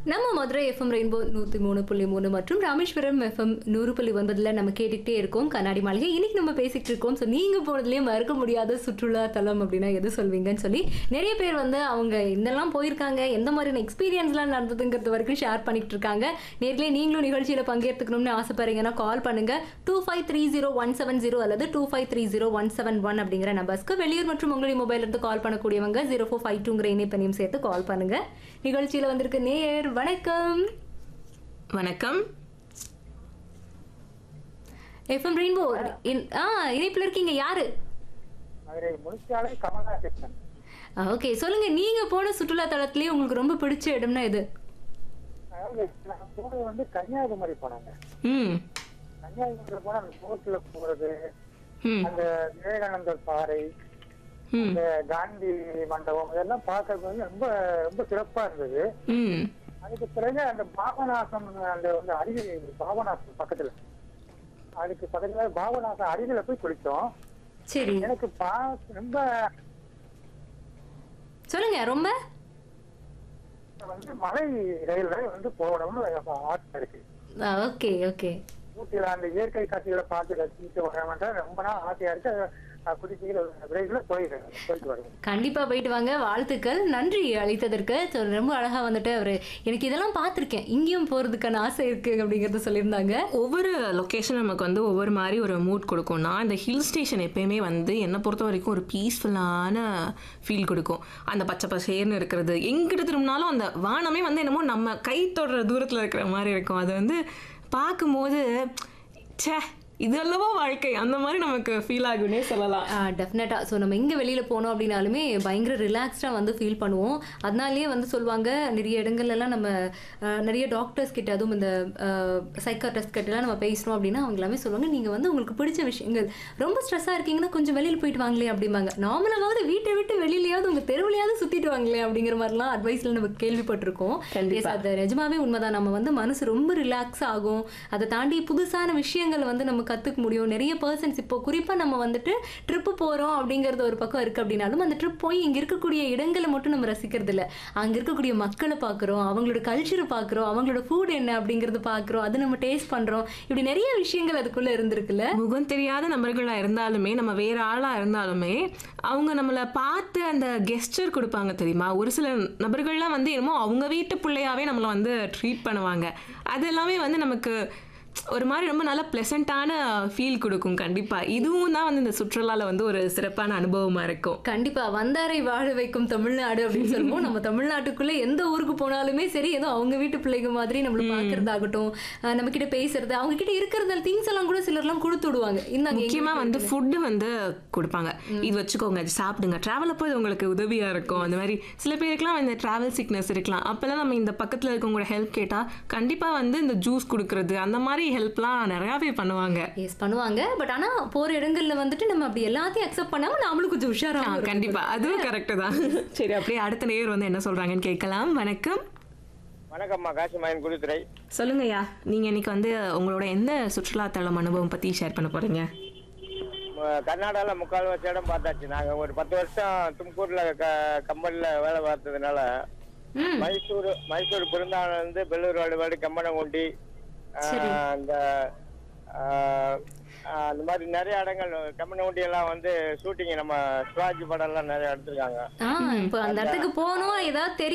நம்ம Madurai FM rainbow நூற்றி மூணு புள்ளி மூணு மற்றும் ராமேஸ்வரம் எஃப்எம் நூறு புள்ளி ஒன்பதுல நம்ம கேட்டுக்கிட்டே இருக்கோம் கண்ணாடி மாளிகை இன்னைக்கு நம்ம பேசிக்கிட்டு இருக்கோம் ஸோ நீங்கள் போனதுலேயே மறக்க முடியாத சுற்றுலா தலம் அப்படின்னா எது சொல்வீங்கன்னு சொல்லி நிறைய பேர் வந்து அவங்க இதெல்லாம் போயிருக்காங்க எந்த மாதிரியான எக்ஸ்பீரியன்ஸ்லாம் நடந்ததுங்கிறது வரைக்கும் ஷேர் பண்ணிட்டு இருக்காங்க நேர்களே நீங்களும் நிகழ்ச்சியில் பங்கேற்றுக்கணும்னு ஆசைப்படுறீங்கன்னா கால் பண்ணுங்க two five three zero one seven zero அல்லது two five three zero one seven one அப்படிங்கிற நம்பர்ஸ்க்கு வெளியூர் மற்றும் உங்களுடைய மொபைல் இருந்து கால் பண்ணக்கூடியவங்க ஜீரோ ஃபோர் ஃபைவ் டூங்கிற இணைப்பனையும் சேர்த்து கால் பண்ணுங்க நிகழ்ச்சியில் வந்திருக்கு நேர் வணக்கம் வணக்கம் எஃப்எம் ரெயின்போ ஆ இணைப்பில் இருக்கீங்க யாரு மதுரை முனிச்சாலை கமலஹாசன் ஓகே சொல்லுங்க நீங்க போன சுற்றுலா தலத்திலேயே உங்களுக்கு ரொம்ப பிடிச்ச இடம்னா எது அதாவது நான் போனது வந்து கன்னியாகுமரி போனாங்க ம் கன்னியாகுமரி போனா அந்த போட்ல போறது ம் அந்த விவேகானந்தர் பாறை ம் அந்த காந்தி மண்டபம் இதெல்லாம் பார்க்கறது வந்து ரொம்ப ரொம்ப சிறப்பா இருந்தது ம் அதுக்கு பிறகு அந்த பாபநாசம் அந்த வந்து அருவி பாபநாசம் பக்கத்துல அதுக்கு பக்கத்துல பாபநாசம் அருவியில போய் குளிச்சோம் சரி எனக்கு பா ரொம்ப சொல்லுங்க ரொம்ப வந்து மலை ரயில்ல வந்து போகணும்னு ஆசை இருக்கு ஓகே ஓகே ஊட்டியில அந்த இயற்கை காட்சிகளை பார்த்து ரசிச்சுட்டு வரமாட்டா ரொம்ப நாள் ஆசையா இருக்கு குடிசையில் விரைவில் போயிடுறேன் போயிட்டு வருவேன் கண்டிப்பா போயிட்டு வாங்க வாழ்த்துக்கள் நன்றி அளித்ததற்கு So, ரொம்ப அழகா வந்துட்டு அவரு எனக்கு இதெல்லாம் பார்த்திருக்கேன் இங்கேயும் போறதுக்கான ஆசை இருக்கு அப்படிங்கறத சொல்லியிருந்தாங்க ஒவ்வொரு லொக்கேஷன் நமக்கு வந்து ஒவ்வொரு மாதிரி ஒரு மூட் கொடுக்கும் நான் இந்த ஹில் ஸ்டேஷன் எப்பயுமே வந்து என்னை பொறுத்த வரைக்கும் ஒரு பீஸ்ஃபுல்லான ஃபீல் கொடுக்கும் அந்த பச்சை பசேர்னு இருக்கிறது எங்கிட்ட திரும்பினாலும் அந்த வானமே வந்து என்னமோ நம்ம கை தொடுற தூரத்தில் இருக்கிற மாதிரி இருக்கும் அது வந்து பார்க்கும்போது ச்சே இதெல்லவோ வாழ்க்கை அந்த மாதிரி நமக்கு ஃபீல் ஆகுன்னே சொல்லலாம் டெஃபினட்டாக ஸோ நம்ம எங்கே வெளியில் போனோம் அப்படின்னாலுமே பயங்கர ரிலாக்ஸ்டாக வந்து ஃபீல் பண்ணுவோம் அதனாலேயே வந்து சொல்லுவாங்க நிறைய இடங்கள்லாம் நம்ம ஆஹ், நிறைய டாக்டர்ஸ் கிட்ட அதுவும் இந்த சைக்காட்ரிஸ்ட் கிட்டலாம் நம்ம பேசணும் அப்படின்னா அவங்க எல்லாமே சொல்லுவாங்க நீங்கள் வந்து உங்களுக்கு பிடிச்ச விஷயங்கள் ரொம்ப ஸ்ட்ரெஸ்ஸாக இருக்கீங்கன்னா கொஞ்சம் வெளியில் போயிட்டு வாங்களே அப்படிம்பாங்க நார்மலாவது வீட்டை விட்டு வெளியிலயாவது உங்கள் தெருவிலையாவது சுற்றிட்டு வாங்களே அப்படிங்கிற மாதிரிலாம் அட்வைஸில் நம்ம கேள்விப்பட்டிருக்கோம் கண்டிப்பா. Yes, அது நிஜமாவே உண்மைதான் நம்ம வந்து மனசு ரொம்ப ரிலாக்ஸ் ஆகும் அதை தாண்டி புதுசான விஷயங்கள் வந்து நம்ம கற்றுக்க முடியும் நிறைய பர்சன்ஸ் இப்போ குறிப்பாக நம்ம வந்துட்டு ட்ரிப்பு போகிறோம் அப்படிங்கிறது ஒரு பக்கம் இருக்குது அப்படின்னாலும் அந்த ட்ரிப் போய் இங்கே இருக்கக்கூடிய இடங்களை மட்டும் நம்ம ரசிக்கிறது இல்லை அங்கே இருக்கக்கூடிய மக்களை பார்க்குறோம் அவங்களோட கல்ச்சரை பார்க்குறோம் அவங்களோட ஃபுட் என்ன அப்படிங்கிறது பார்க்குறோம் அது நம்ம டேஸ்ட் பண்ணுறோம் இப்படி நிறைய விஷயங்கள் அதுக்குள்ளே இருந்திருக்குல்ல முகம் தெரியாத நபர்களாக இருந்தாலுமே நம்ம வேற ஆளாக இருந்தாலுமே அவங்க நம்மளை பார்த்து அந்த கெஸ்டர் கொடுப்பாங்க தெரியுமா ஒரு சில நபர்கள்லாம் வந்து என்னமோ அவங்க வீட்டு பிள்ளையாவே நம்மளை வந்து ட்ரீட் பண்ணுவாங்க அது எல்லாமே வந்து நமக்கு ஒரு மாதிரி ரொம்ப நல்ல ப்ளசண்ட்டான ஃபீல் கொடுக்கும் கண்டிப்பாக இதுவும் தான் வந்து இந்த சுற்றுலாவில் வந்து ஒரு சிறப்பான அனுபவமாக இருக்கும் கண்டிப்பா வந்தாரை வாழ வைக்கும் தமிழ்நாடு அப்படின்னு சொல்லுவோம் நம்ம தமிழ்நாட்டுக்குள்ள எந்த ஊருக்கு போனாலுமே சரி ஏதோ அவங்க வீட்டு பிள்ளைங்க மாதிரி நம்மள பாக்குறதாகட்டும் அஹ் நம்ம கிட்ட பேசுறது அவங்க கிட்ட இருக்கிற திங்ஸ் எல்லாம் கூட சிலர்லாம் கொடுத்து விடுவாங்க இந்தாங்க முக்கியமா வந்து ஃபுட்டு வந்து கொடுப்பாங்க இது வச்சுக்கோங்க இது சாப்பிடுங்க ட்ராவல் அப்போ இது உங்களுக்கு உதவியா இருக்கும் அந்த மாதிரி சில பேருக்குலாம் இந்த ட்ராவல் சிக்னஸ் இருக்கலாம் அப்பெல்லாம் நம்ம இந்த பக்கத்துல இருக்கவங்களோட ஹெல்ப் கேட்டா கண்டிப்பா வந்து இந்த ஜூஸ் கொடுக்கறது அந்த மாதிரி ஹெல்ப்லாம் நிறையாவே பண்ணுவாங்க எஸ் பண்ணுவாங்க பட் ஆனா போற இடங்கள்ல வந்துட்டு நம்ம அப்படி எல்லாத்தையும் அக்செப்ட் பண்ணாம நாமளும் கொஞ்சம் உஷாரா ஆ, கண்டிப்பா அதுவும் கரெக்ட் தான் சரி அப்படியே அடுத்த நேயர் வந்து என்ன சொல்றாங்கன்னு கேட்கலாம் வணக்கம் வணக்கம்மா காசிமாயன் குடித்துறை சொல்லுங்கய்யா நீங்க இன்னைக்கு வந்து உங்களோட எந்த சுற்றுலாத்தலம் அனுபவம் பத்தி ஷேர் பண்ண போறீங்க கர்நாடகால முக்கால்வாசி இடம் பார்த்தாச்சு நாங்க ஒரு பத்து வருஷம் தும்கூர்ல கம்பெனில வேலை பார்த்ததுனால ம் மைசூர் மைசூர் பிருந்தாவனம் இருந்து பெல்லூர் வாடுபாடு கம்பனங்குண்டி சரி. ஆஹ், அந்த ஆஹ், ஆஹ், அந்த மாதிரி நிறைய இடங்கள் கம்பனங்குண்டி எல்லாம் வந்து ஷூட்டிங் நம்ம சிவாஜி படம் எல்லாம் நிறைய எடுத்திருக்காங்க ஆ இப்போ அந்த இடத்துக்கு போகணும் ஏதாவது தெரியும்